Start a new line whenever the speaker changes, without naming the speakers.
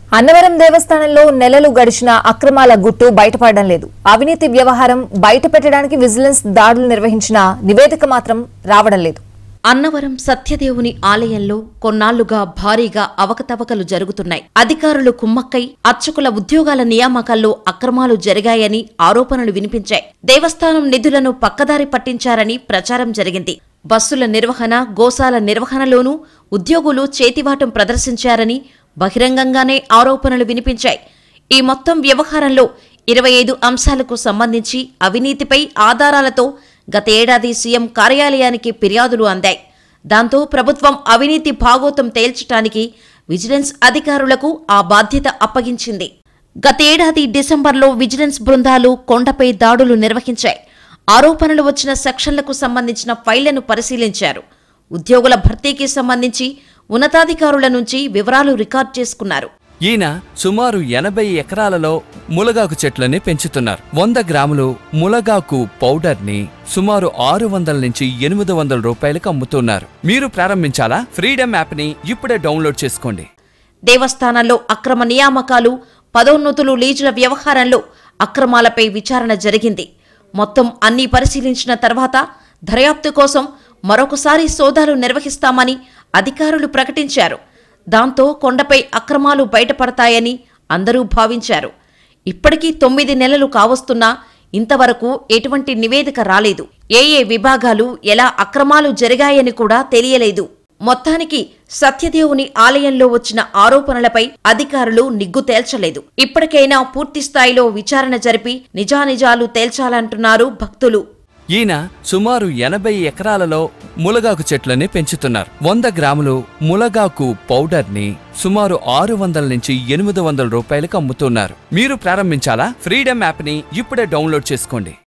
అన్నవరం దేవస్థానంలో నెలలు గడిచిన అక్రమాల గుట్టు బయటపడడం లేదు అవినీతి వ్యవహారం బయట పెట్టడానికి విజిలెన్స్ దాడులు నిర్వహించిన నివేదిక మాత్రం రావడం లేదు
అన్నవరం సత్యదేవుని ఆలయంలో కొన్నాళ్లుగా భారీగా అవకతవకలు జరుగుతున్నాయి అధికారులు కుమ్మక్కై అర్చకుల ఉద్యోగాల నియామకాల్లో అక్రమాలు జరిగాయని ఆరోపణలు వినిపించాయి దేవస్థానం నిధులను పక్కదారి పట్టించారని ప్రచారం జరిగింది బస్సుల నిర్వహణ గోశాల నిర్వహణలోనూ ఉద్యోగులు చేతివాటం ప్రదర్శించారని బహిరంగంగానే ఆరోపణలు వినిపించాయి ఈ మొత్తం వ్యవహారంలో ఇరవై ఐదు అంశాలకు సంబంధించి అవినీతిపై ఆధారాలతో గత ఏడాది సీఎం కార్యాలయానికి ఫిర్యాదులు అందాయి దాంతో ప్రభుత్వం అవినీతి భాగోతం తేల్చటానికి విజిలెన్స్ అధికారులకు ఆ బాధ్యత అప్పగించింది గతేడాది డిసెంబర్లో విజిలెన్స్ బృందాలు కొండపై దాడులు నిర్వహించాయి ఆరోపణలు వచ్చిన సెక్షన్లకు సంబంధించిన ఫైళ్లను పరిశీలించారు ఉద్యోగుల భర్తీకి సంబంధించి ఉన్నతాధికారుల నుంచి వివరాలు రికార్డ్ చేసుకున్నారు
ఈయన సుమారు ఎనభై ఎకరాలలో ములగాకు చెట్లని పెంచుతున్నారు వంద గ్రాములు ములగాకు పౌడర్ని సుమారు ఆరు వందల నుంచి ఎనిమిది వందల రూపాయలకు అమ్ముతున్నారు మీరు ప్రారంభించాలా ఫ్రీడమ్ యాప్ని ఇప్పుడే డౌన్లోడ్ చేసుకోండి
దేవస్థానాల్లో అక్రమ నియామకాలు పదోన్నతులు లీజుల వ్యవహారంలో అక్రమాలపై విచారణ జరిగింది మొత్తం అన్నీ పరిశీలించిన తర్వాత దర్యాప్తు కోసం మరొకసారి సోదాలు నిర్వహిస్తామని అధికారులు ప్రకటించారు దాంతో కొండపై అక్రమాలు బయటపడతాయని అందరూ భావించారు ఇప్పటికీ తొమ్మిది నెలలు కావస్తున్నా ఇంతవరకు ఎటువంటి నివేదిక రాలేదు ఏ ఏ విభాగాలు ఎలా అక్రమాలు జరిగాయని కూడా తెలియలేదు మొత్తానికి సత్యదేవుని ఆలయంలో వచ్చిన ఆరోపణలపై అధికారులు నిగ్గు తేల్చలేదు ఇప్పటికైనా పూర్తి స్థాయిలో విచారణ జరిపి నిజానిజాలు తేల్చాలంటున్నారు భక్తులు
ఈయన సుమారు ఎనభై ఎకరాలలో ములగాకు చెట్లని పెంచుతున్నారు వంద గ్రాములు ములగాకు పౌడర్ని సుమారు ఆరు వందల నుంచి ఎనిమిది వందల రూపాయలకు అమ్ముతున్నారు మీరు ప్రారంభించాలా ఫ్రీడమ్ యాప్ని ఇప్పుడే డౌన్లోడ్ చేసుకోండి